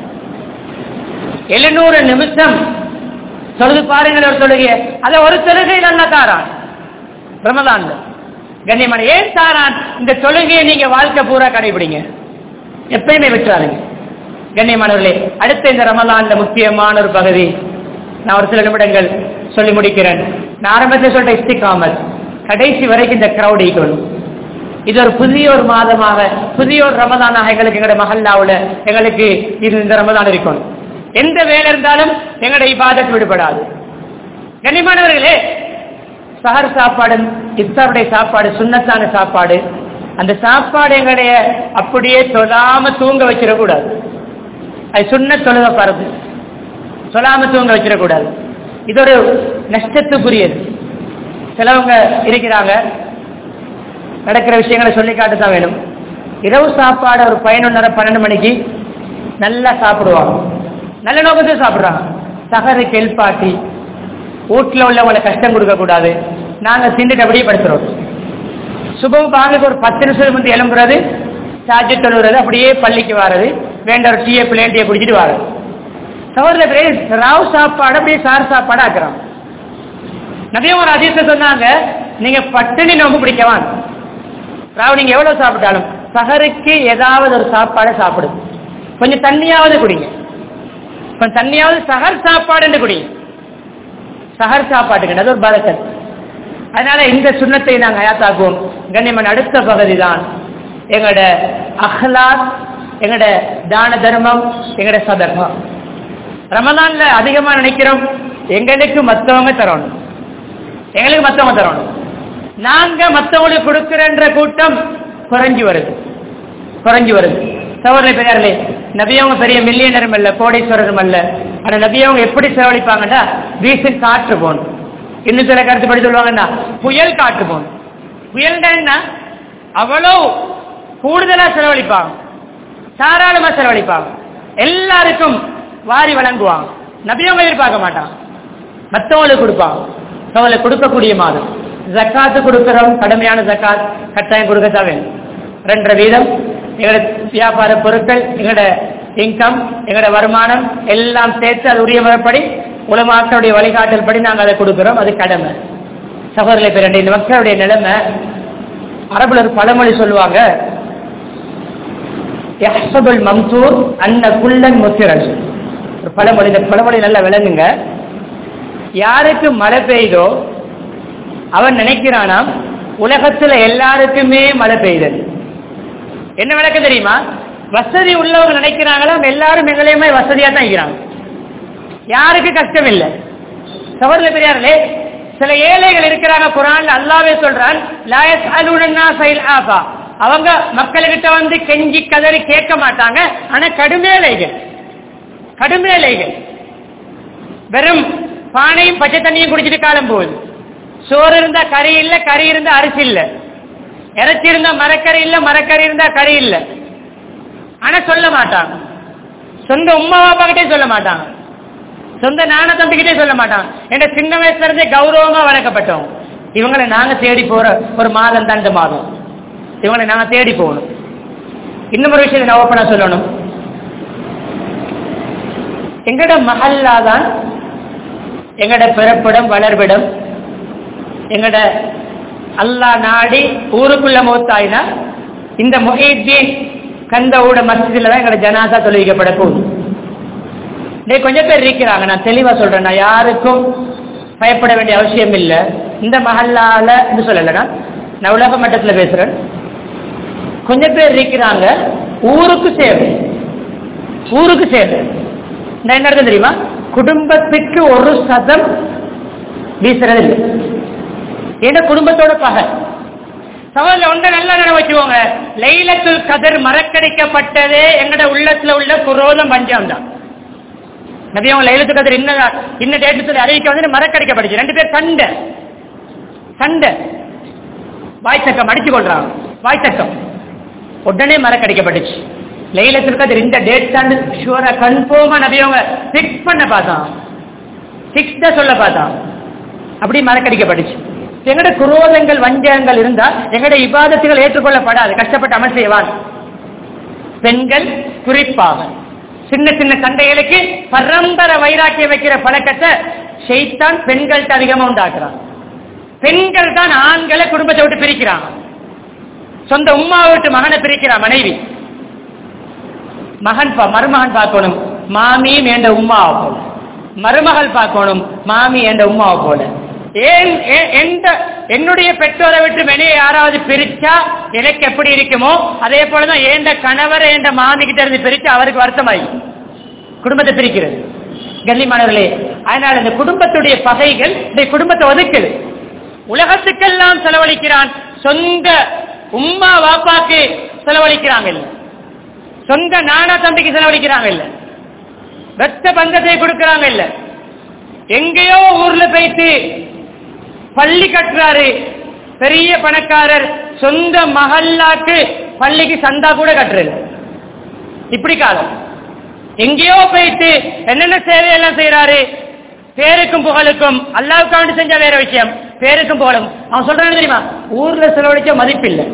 எழுநூறு நிமிஷம் தொழுது பாருங்கள் ஒரு தொழுகைய அதை ஒரு தொழுகையில் அல்ல தாரான் ரமதான்ல கண்ணியமான ஏன் தாரான் இந்த தொழுகையை நீங்க வாழ்க்கை பூரா கடைபிடிங்க எப்பயுமே விட்டுறாருங்க கண்ணியமானவர்களே அடுத்த இந்த ரமலான்ல முக்கியமான ஒரு பகுதி நான் ஒரு சில நிமிடங்கள் சொல்லி முடிக்கிறேன் நான் ஆரம்பத்தில் சொல்ற இஸ்திகாமத் கடைசி வரைக்கும் இந்த கிரௌட் ஈக்கணும் இது ஒரு புதிய ஒரு மாதமாக புதிய ஒரு ரமதானாக எங்களுக்கு எங்களுடைய மஹல்லாவுல எங்களுக்கு இது இந்த ரமதான் இருக்கணும் எந்த வேலை இருந்தாலும் எங்களுடைய இபாதத் விடுபடாது கண்ணியமானவர்களே சஹர் சாப்பாடு இஃப்தாருடைய சாப்பாடு சுண்ணத்தான சாப்பாடு அந்த சாப்பாடு எங்களுடைய அப்படியே தொழாம தூங்க வச்சிடக்கூடாது அது சுண்ண தொழுக பரது சொல்லாம தூங்க வச்சிடக்கூடாது இது ஒரு நஷ்டத்துக்குரியது சிலவங்க இருக்கிறாங்க நடக்கிற விஷயங்களை சொல்லி காட்டுதான் வேணும் இரவு சாப்பாடு ஒரு பதினொன்னரை பன்னெண்டு மணிக்கு நல்லா சாப்பிடுவாங்க நல்ல நோக்கத்தில் சாப்பிடுறாங்க சகரு கெல்பாட்டி வீட்டில் உள்ளவங்களை கஷ்டம் கொடுக்க கூடாது நாங்க திண்டுட்டு அப்படியே படுத்துறோம் சுபம் பாங்குக்கு ஒரு பத்து நிமிஷம் வந்து எழும்புறது சார்ஜ் தொழுகிறது அப்படியே பள்ளிக்கு வர்றது வேண்ட ஒரு டீயை பிளேன் டீயை குடிச்சிட்டு வர்றது சவரில் பேர் ராவ் சாப்பாடு அப்படியே சார் சாப்பாடு ஆக்குறான் நிறைய ஒரு அதிசய சொன்னாங்க நீங்க பட்டினி நோம்பு பிடிக்கவான் ராவ் நீங்க எவ்வளவு சாப்பிட்டாலும் சகருக்கு ஏதாவது ஒரு சாப்பாடை சாப்பிடு கொஞ்சம் தண்ணியாவது குடிங்க கொஞ்சம் தண்ணியாவது சகர் சாப்பாடு குடிங்க சகர் சாப்பாட்டுக்கு அது ஒரு பரக்கத் அதனால இந்த சுண்ணத்தை நாங்கள் அயாத்தாக்குவோம் கண்ணியமன் அடுத்த பகுதி தான் எங்களோட அஹ்லாத் எங்களோட தான தர்மம் எங்களோட சதர்மம் ரமதான்ல அதிகமா நினைக்கிறோம் எங்களுக்கு மத்தவங்க தரணும் எங்களுக்கு மத்தவங்க தரணும் நாங்க மத்தவங்களுக்கு கொடுக்கிறன்ற கூட்டம் குறைஞ்சு வருது குறைஞ்சு வருது சவர்லை பெரியார்களே நபியவங்க பெரிய மில்லியனரும் அல்ல கோடீஸ்வரரும் அல்ல ஆனா நபியவங்க எப்படி செலவழிப்பாங்கன்னா வீசில் காற்று போகணும் இன்னும் சில கருத்து படி சொல்லுவாங்கன்னா புயல் காற்று போகணும் புயல்னா என்ன அவ்வளவு கூடுதலா செலவழிப்பாங்க தாராளமா செலவழிப்பாங்க எல்லாருக்கும் வாரி வழங்குவாங்க நபியவங்க எதிர்பார்க்க மாட்டாங்க மற்றவங்களுக்கு கொடுப்பாங்க அவங்களை கொடுக்கக்கூடிய மாதம் ஜக்காத்து கொடுக்கிறோம் கடுமையான ஜக்காத் கட்டாயம் கொடுக்கத்தான் வேணும் ரெண்டரை வீதம் எங்களோட வியாபார பொருட்கள் எங்களோட இன்கம் எங்களோட வருமானம் எல்லாம் சேர்த்து அது உரிய முறைப்படி உலமாக்களுடைய வழிகாட்டல் படி நாங்கள் அதை கொடுக்கிறோம் அது கடமை சகோதரர்களை பேர் இந்த மக்களுடைய நிலைமை அரபுல ஒரு பழமொழி சொல்லுவாங்க யஹ்சபுல் மம்சூர் அன்ன குல்லன் முத்திரன் ஒரு பழமொழி இந்த பழமொழி நல்லா விளங்குங்க யாருக்கு மழை பெய்தோ அவன் நினைக்கிறானாம் உலகத்துல எல்லாருக்குமே மழை பெய்யுது என்ன விளக்கம் தெரியுமா வசதி உள்ளவங்க நினைக்கிறாங்களா எல்லாரும் எங்களையுமே வசதியா தான் இருக்கிறாங்க யாருக்கு கஷ்டம் இல்லை சவர்ல பெரியார்களே சில ஏழைகள் இருக்கிறாங்க குரான்ல அல்லாவே சொல்றான் லாயஸ் அலுனா சைல் ஆபா அவங்க மக்கள்கிட்ட வந்து கெஞ்சி கதறி கேட்க மாட்டாங்க ஆனா கடுமேலைகள் கடுமேலைகள் வெறும் பானையும் பச்சை தண்ணியும் குடிச்சிட்டு காலம் போகுது சோறு இருந்தா கறி இல்ல கறி இருந்தா அரிசி இல்ல இறைச்சி இருந்தா மரக்கறி இல்ல மரக்கறி இருந்தா கறி இல்ல ஆனா சொல்ல மாட்டாங்க சொந்த உமா பாப்பா கிட்டே சொல்ல மாட்டாங்க சொந்த நான தம்பிக்கிட்டே சொல்ல மாட்டான் என்ற சின்ன வயசுல இருந்தே கௌரவமா வளர்க்கப்பட்டோம் இவங்களை நாங்க தேடி போற ஒரு மாதம் தண்டு மாதம் இவங்களை நாங்க தேடி போகணும் இன்னும் ஒரு விஷயத்தை நான் ஓப்பனா சொல்லணும் எங்கட மஹல்லா தான் எங்கட பிறப்பிடம் வளர்விடம் எங்கட அல்லா நாடி ஊருக்குள்ள மூத்தாயினா இந்த முஹீத்தீன் கந்தவுட மஸ்ஜிதில் தான் எங்கட ஜனாசா தொழுவிக்கப்பட போகுது டேய் கொஞ்சம் பேர் இருக்கிறாங்க நான் தெளிவா சொல்றேன் நான் யாருக்கும் பயப்பட வேண்டிய அவசியம் இல்லை இந்த மஹல்லால இது சொல்லலைன்னா நான் உலக மட்டத்துல பேசுறேன் கொஞ்சம் பேர் இருக்கிறாங்க ஊருக்கு சேவை ஊருக்கு சேவை நான் என்ன அர்த்தம் தெரியுமா குடும்பத்துக்கு ஒரு சதம் வீசுறது இல்லை ஏன்னா குடும்பத்தோட பகை சவால ஒன்றை நல்லா நினைவு வச்சுக்கோங்க லைலத்துல் கதர் மறக்கடிக்கப்பட்டதே எங்கட உள்ளத்துல உள்ள குரோதம் பஞ்சம் தான் நபி அவங்க லைலத்து கதர் இன்ன இன்ன டேட்டு சொல்லி அறிவிக்க வந்து மறக்கடிக்கப்பட்டுச்சு ரெண்டு பேர் சண்டை சண்டை வாய்ச்சக்கம் அடிச்சு கொள்றாங்க வாய்ச்சக்கம் உடனே மறக்கடிக்கப்பட்டுச்சு லைலத்துல் கதர் இந்த டேட் தான் ஷுவரா கன்ஃபார்மா நபி அவங்க ஃபிக்ஸ் பண்ண பார்த்தான் ஃபிக்ஸ்டா சொல்ல பார்த்தான் அப்படி மறக்கடிக்கப்பட்டுச்சு எங்கட குரோதங்கள் வஞ்சகங்கள் இருந்தா எங்கட இபாதத்துகள் ஏற்றுக்கொள்ளப்படாது கஷ்டப்பட்டு அமல் செய்வான் பெண்கள் குறிப்பாக சின்ன சின்ன சண்டைகளுக்கு பரம்பர வைராக்கியம் வைக்கிற பழக்கத்தை ஷெய்தான் பெண்கள்ட்ட அதிகமா உண்டாக்குறான் பெண்கள் தான் ஆண்களை குடும்பத்தை விட்டு பிரிக்கிறாங்க சொந்த உமா விட்டு மகனை பிரிக்கிறான் மனைவி மகன் பா- மருமகன் பார்க்கணும் மாமியும் என்ற உமாவை போல மருமகள் பார்க்கணும் மாமி என்ற உமாவை போல ஏன் ஏ- எந்த என்னுடைய பெற்றோரை விட்டு வெளியே யாராவது பிரிச்சா எனக்கு எப்படி இருக்குமோ அதே போலதான் ஏண்ட கணவர் என்ற மாமி கிட்ட இருந்து பிரிச்சு அவருக்கு வருத்தமாயி குடும்பத்தை பிரிக்கிறது கண்ணியமானவர்களே அதனால இந்த குடும்பத்துடைய பகைகள் இந்த குடும்பத்தை ஒதுக்குது உலகத்துக்கெல்லாம் செலவழிக்கிறான் சொந்த உம்மா வாப்பாக்கு செலவழிக்கிறாங்க இல்ல சொந்த நானா தம்பிக்கு செலவழிக்கிறாங்க இல்ல ரத்த பந்தத்தை கொடுக்கறாங்க இல்ல எங்கேயோ ஊர்ல போயிட்டு பள்ளி கட்டுறாரு பெரிய பணக்காரர் சொந்த மகல்லாக்கு பள்ளிக்கு சந்தா கூட கட்டுறது இப்படி காலம் எங்கேயோ போயிட்டு என்னென்ன சேவையெல்லாம் செய்யறாரு பேருக்கும் புகழுக்கும் அல்லாவுக்கு வேண்டி செஞ்ச வேற விஷயம் பேருக்கும் புகழும் அவன் சொல்றான்னு தெரியுமா ஊர்ல செலவழிச்ச மதிப்பில்லை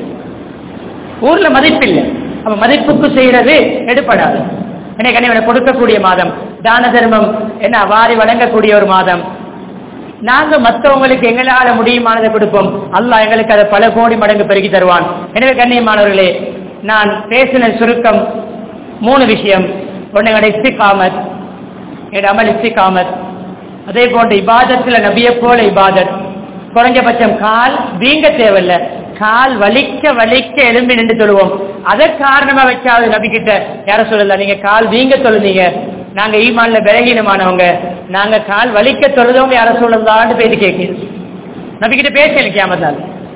ஊர்ல மதிப்பில்லை அப்ப மதிப்புக்கு செய்யறது எடுப்படாது எனக்கு அன்னைவனை கொடுக்கக்கூடிய மாதம் தான தர்மம் என்ன வாரி வழங்கக்கூடிய ஒரு மாதம் நாங்க மற்றவங்களுக்கு எங்களால முடியுமானதை கொடுப்போம் அல்லாஹ் எங்களுக்கு அதை பல கோடி மடங்கு பெருகி தருவான் எனவே கண்ணியமானவர்களே நான் பேசின சுருக்கம் மூணு விஷயம் ஒன்று எங்களோட இஸ்திகாமத் எங்களோட அமல் இஸ்திகாமத் அதே போன்ற இபாதத்துல நபிய போல இபாதத் குறைஞ்சபட்சம் கால் வீங்க தேவையில்ல கால் வலிக்க வலிக்க எலும்பி நின்று சொல்லுவோம் அதை காரணமா வச்சாவது நபி கிட்ட யார சொல்லல நீங்க கால் வீங்க சொல்லுனீங்க நாங்க ஈமான்ல விலகீனமானவங்க நாங்க கால் வலிக்க தொழுதவங்க யார சொல்லலான்னு பேசி கேட்குது நபி கிட்ட பேசல கியாமத்தால்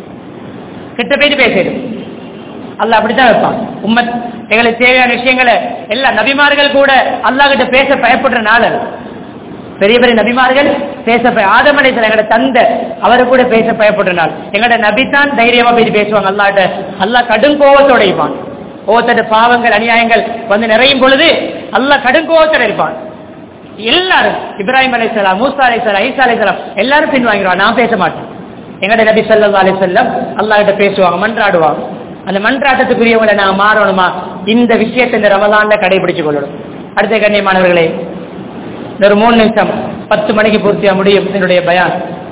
கிட்ட போயிட்டு பேசுது அல்லாஹ் அப்படித்தான் வைப்பான் உம்மத் எங்களுக்கு தேவையான விஷயங்களை எல்லா நபிமார்கள் கூட அல்லாஹ் கிட்ட பேச பயப்படுற நாள் அது பெரிய பெரிய நபிமார்கள் பேச பய ஆதமனை எங்களோட தந்தை அவரு கூட பேச பயப்படுற நாள் எங்களோட நபி தான் தைரியமா போய் பேசுவாங்க அல்லாட்ட அல்லாஹ் கடும் கோவத்தோட இருப்பான் ஒவ்வொருத்தர பாவங்கள் அநியாயங்கள் வந்து நிறையும் பொழுது அல்லாஹ் கடும் கோவத்தோட இருப்பான் எல்லாரும் இப்ராஹிம் அலைசலாம் மூசா அலைசலாம் ஈசா அலைசலாம் எல்லாரும் பின்வாங்கிடுவாங்க நான் பேச மாட்டேன் எங்கட நபி ஸல்லல்லாஹு அலைஹி வஸல்லம் அல்லாஹ் கிட்ட பேசுவாங்க மன்றாடுவாங்க அந்த மன்றாட்டத்துக்குரியவங்களை நான் மாறணுமா இந்த விஷயத்தை இந்த ரமலான்ல கடைபிடிச்சு கொள்ளணும் அடுத்த கண்ணியமானவர்களே இந்த ஒரு மூணு நிமிஷம் பத்து மணிக்கு பூர்த்தியா முடியும் என்னுடைய பயான்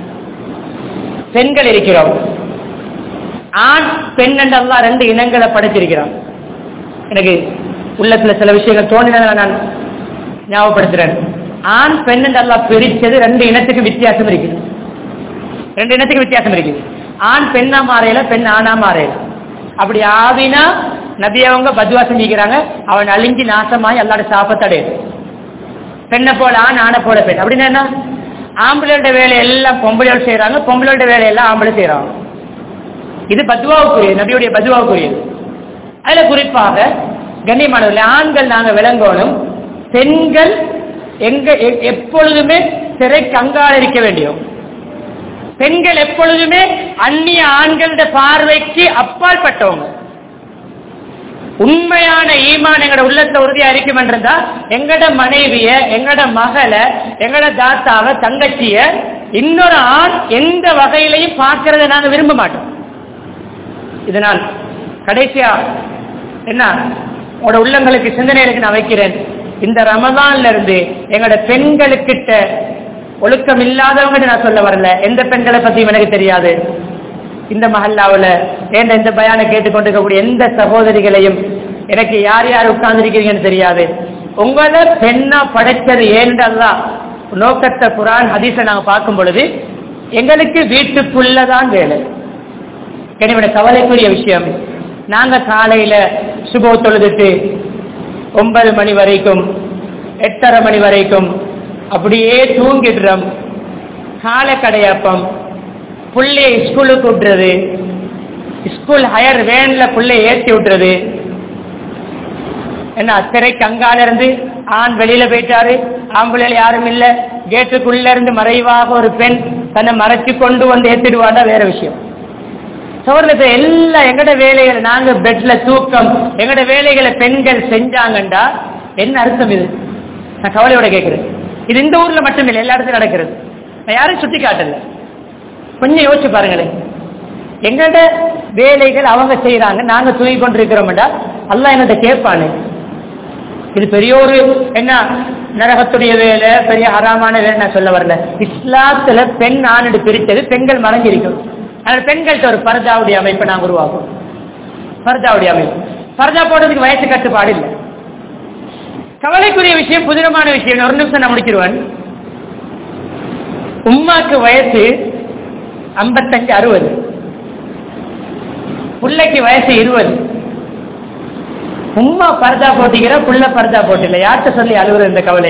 பெண்கள் இருக்கிறோம் ஆண் பெண் என்று அல்லாஹ் ரெண்டு இனங்களை படைச்சிருக்கிறான் எனக்கு உள்ளத்துல சில விஷயங்கள் தோன்றினதை நான் ஞாபகப்படுத்துறேன் ஆண் பெண் என்று அல்லாஹ் பிரிச்சது ரெண்டு இனத்துக்கு வித்தியாசம் இருக்குது ரெண்டு இனத்துக்கு வித்தியாசம் இருக்குது ஆண் பெண்ணா மாறையில பெண் ஆணா மாறையில அப்படி ஆவினா நபி அவங்க பத்வா செஞ்சுக்கிறாங்க அவன் அழிஞ்சு நாசமாய் அல்லாட சாப்பத்தடையுது பெண்ணை போல ஆண் ஆணை போல பெண் அப்படின்னா என்ன ஆம்பளையோட வேலை எல்லாம் பொம்பளையோட செய்யறாங்க பொம்பளையோட வேலை எல்லாம் ஆம்பளை செய்யறாங்க இது பத்வாவுக்குரியது நபியுடைய பத்வாவுக்குரியது அதுல குறிப்பாக கண்ணியமானவர்கள் ஆண்கள் நாங்க விளங்கணும் பெண்கள் எங்க எ- எப்பொழுதுமே சிறை கங்கால இருக்க வேண்டியும் பெண்கள் எப்பொழுதுமே அந்நிய ஆண்களோட பார்வைக்கு அப்பால் பட்டவங்க உண்மையான ஈமான் எங்கட உள்ளத்துல உறுதியா இருக்கும் என்றா எங்கட மனைவிய எங்கட மகளை எங்கட தாத்தாவ தங்கச்சிய இன்னொரு ஆண் எந்த வகையிலையும் பார்க்கறத நாங்க விரும்ப மாட்டோம் இது நான் கடைசியா என்ன உங்களோட உள்ளங்களுக்கு சிந்தனைகளுக்கு நான் வைக்கிறேன் இந்த ரமதான்ல இருந்து எங்களோட பெண்களுக்கிட்ட ஒழுக்கம் இல்லாதவங்க நான் சொல்ல வரல எந்த பெண்களை பத்தியும் எனக்கு தெரியாது இந்த மஹல்லாவுல ஏண்ட இந்த பயானை கேட்டுக்கொண்டிருக்கக்கூடிய எந்த சகோதரிகளையும் எனக்கு யார் யார் உட்கார்ந்துருக்கிறீங்கன்னு தெரியாது உங்களை பெண்ணா படைச்சது ஏனென்றல்லாம் நோக்கத்தை குரான் ஹதீஸை நாங்க பார்க்கும் பொழுது எங்களுக்கு வீட்டுக்குள்ளதான் வேலை என்னோட கவலைக்குரிய விஷயம் நாங்க காலையில சுபோ தொழுதுட்டு ஒன்பது மணி வரைக்கும் எட்டரை மணி வரைக்கும் அப்படியே தூங்கிடுறோம் காலை கடையாப்பம் புள்ளைய ஸ்கூலுக்கு விட்டுறது ஸ்கூல் ஹையர் வேன்ல புள்ளைய ஏற்றி விட்டுறது என்ன சிறைக்கு அங்கால இருந்து ஆண் வெளியில போயிட்டாரு ஆம்பளைல யாரும் இல்ல கேட்டுக்குள்ள இருந்து மறைவாக ஒரு பெண் தன்னை மறைச்சு கொண்டு வந்து ஏத்திடுவாண்டா வேற விஷயம் சோர்ல எல்லா எங்கட வேலைகளை நாங்க பெட்ல தூக்கம் எங்கட வேலைகளை பெண்கள் செஞ்சாங்கண்டா என்ன அர்த்தம் இது நான் கவலையோட கேட்கிறேன் இது இந்த ஊர்ல மட்டும் இல்லை எல்லா இடத்துலயும் நடக்கிறது நான் யாரும் சுட்டி காட்டல கொஞ்சம் யோசிச்சு பாருங்களேன் எங்கட வேலைகள் அவங்க செய்யறாங்க நாங்க தூங்கி கொண்டிருக்கிறோம்டா அல்லாஹ் என்னட்ட கேட்பானு இது பெரிய ஒரு என்ன நரகத்துடைய வேலை பெரிய ஹராமான வேலை நான் சொல்ல வரல இஸ்லாத்துல பெண் ஆணுடு பிரித்தது பெண்கள் மறைஞ்சிருக்கும் அதனால பெண்கள்ட்ட ஒரு பரதாவுடைய அமைப்பை நாங்கள் உருவாக்கும் பரதாவுடைய அமைப்பு பரதா போடுறதுக்கு வயசு கட்டுப்பாடு இல்லை கவலைக்குரிய விஷயம் புதிரமான விஷயம் ஒரு நிமிஷம் நான் முடிச்சிருவேன் உம்மாக்கு வயசு ஐம்பத்தஞ்சு அறுபது புள்ளைக்கு வயசு இருபது உம்மா பர்தா போட்டிக்கிற புள்ள பர்தா போட்டில்ல யார்கிட்ட சொல்லி அழுகுற இந்த கவலை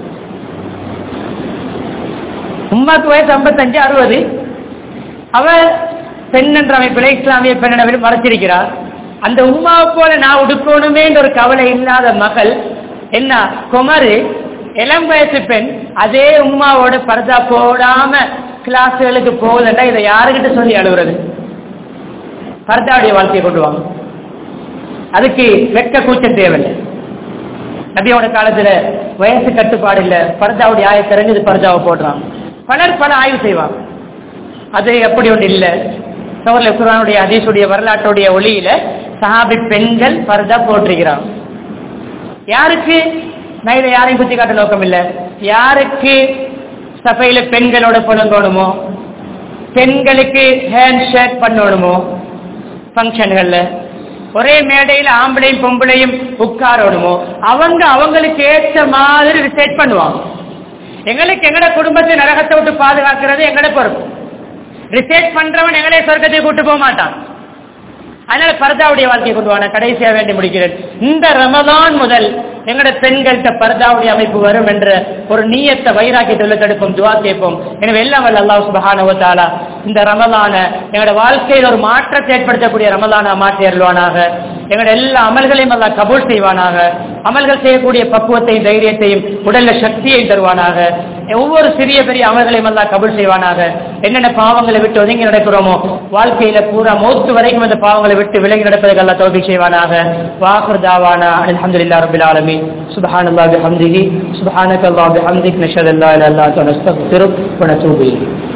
உம்மாக்கு வயசு ஐம்பத்தஞ்சு அறுபது அவ பெண் என்ற அமைப்பில் இஸ்லாமிய பெண்ணை மறைச்சிருக்கிறார் அந்த உம்மாவை போல நான் உடுக்கணுமே என்ற ஒரு கவலை இல்லாத மகள் என்ன குமரு இளம் வயசு பெண் அதே உம்மாவோட பர்தா போடாம கிளாஸுகளுக்கு போகுதுண்டா இதை யாருக்கிட்ட சொல்லி அழுகுறது பர்தாவுடைய வாழ்க்கையை கொண்டு வாங்க அதுக்கு வெட்க கூச்சம் தேவையில்லை நபியோட காலத்துல வயசு கட்டுப்பாடு இல்ல பர்தாவுடைய ஆய தெரிஞ்சது பர்தாவை போடுறாங்க பலர் பல ஆய்வு செய்வாங்க அது எப்படி ஒன்று இல்ல சோர்ல குரானுடைய அதீசுடைய வரலாற்றுடைய ஒளியில சஹாபி பெண்கள் பர்தா போட்டிருக்கிறாங்க யாருக்கு நான் இதை யாரையும் குத்தி காட்ட நோக்கம் இல்ல யாருக்கு சபையில பெண்களோட புலங்கணுமோ பெண்களுக்கு ஹேண்ட் ஷேக் பண்ணணுமோ ஃபங்க்ஷன்கள்ல ஒரே மேடையில் ஆம்பளையும் பொம்பளையும் உட்காரணுமோ அவங்க அவங்களுக்கு ஏற்ற மாதிரி ரிசைட் பண்ணுவாங்க எங்களுக்கு எங்கட குடும்பத்தை நரகத்தை விட்டு பாதுகாக்கிறது எங்கட பொறுப்பு ரிசைட் பண்றவன் எங்களே சொர்க்கத்தை கூட்டு போக மாட்டான் அதனால பர்தாவுடைய வாழ்க்கையை கொண்டு வாங்க கடைசியா வேண்டி முடிக்கிறேன் இந்த ரமதான் முதல் எங்கட பெண்கள்கிட்ட பர்தாவுடைய அமைப்பு வரும் என்ற ஒரு நீயத்தை வைராக்கியத்துல தடுப்போம் துவா கேட்போம் எனவே எல்லாம் வல்ல அல்லாஹ் சுபஹானஹு வ தஆலா இந்த ரமலான எங்களோட வாழ்க்கையில் ஒரு மாற்றத்தை ஏற்படுத்தக்கூடிய ரமலானா மாற்றி அருள்வானாக எங்களோட எல்லா அமல்களையும் அல்லாஹ் கபூல் செய்வானாக அமல்கள் செய்யக்கூடிய பக்குவத்தையும் தைரியத்தையும் உடல்ல சக்தியையும் தருவானாக ஒவ்வொரு சிறிய பெரிய அமல்களையும் அல்லாஹ் கபூல் செய்வானாக என்னென்ன பாவங்களை விட்டு ஒதுங்கி நடக்கிறோமோ வாழ்க்கையில பூரா மௌத்து வரைக்கும் அந்த பாவங்களை விட்டு விலகி நடப்பதற்கு அல்லாஹ் தௌபிக் செய்வானாக வாஹர் தாவானா அல்ஹம்துலில்லாஹ் ரபில் ஆலமீன் சுப்ஹானல்லாஹி பிஹம்திஹி சுப்ஹானக அல்லாஹ் பிஹம்திக் நஷஹது அல்லா இலாஹா இல்லா அன்த நஸ்தக்ஃபிருக் வ நதூபு இலைக்